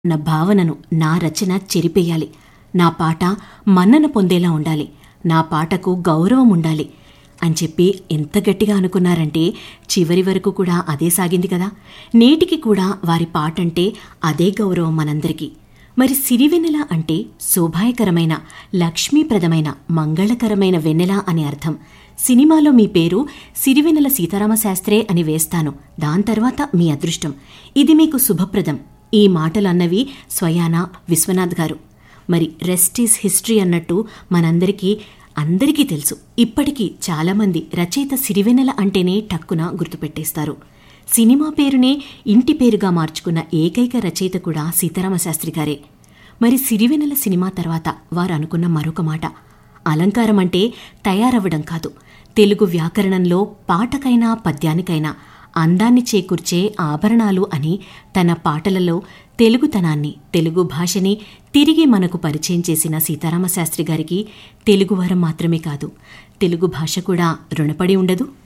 నా భావనను నా రచన చెరిపేయాలి నా పాట మన్నన పొందేలా ఉండాలి నా పాటకు గౌరవం ఉండాలి అని చెప్పి ఎంత గట్టిగా అనుకున్నారంటే చివరి వరకు కూడా అదే సాగింది కదా నేటికి కూడా వారి పాటంటే అదే గౌరవం మనందరికీ మరి సిరివెన్నెల అంటే శోభాయకరమైన లక్ష్మీప్రదమైన మంగళకరమైన వెన్నెల అని అర్థం సినిమాలో మీ పేరు సిరివెన్నెల సీతారామ శాస్త్రే అని వేస్తాను దాని తర్వాత మీ అదృష్టం ఇది మీకు శుభప్రదం ఈ మాటలు అన్నవి స్వయాన విశ్వనాథ్ గారు మరి రెస్ట్ ఈజ్ హిస్టరీ అన్నట్టు మనందరికీ అందరికీ తెలుసు ఇప్పటికీ చాలామంది రచయిత సిరివెన్నెల అంటేనే టక్కున గుర్తుపెట్టేస్తారు సినిమా పేరునే ఇంటి పేరుగా మార్చుకున్న ఏకైక రచయిత కూడా సీతారామ శాస్త్రి గారే మరి సిరివెన్నెల సినిమా తర్వాత వారు అనుకున్న మరొక మాట అలంకారం అంటే తయారవ్వడం కాదు తెలుగు వ్యాకరణంలో పాటకైనా పద్యానికైనా అందాన్ని చేకూర్చే ఆభరణాలు అని తన పాటలలో తెలుగుతనాన్ని తెలుగు భాషని తిరిగి మనకు పరిచయం చేసిన సీతారామ శాస్త్రి గారికి తెలుగువారం మాత్రమే కాదు తెలుగు భాష కూడా రుణపడి ఉండదు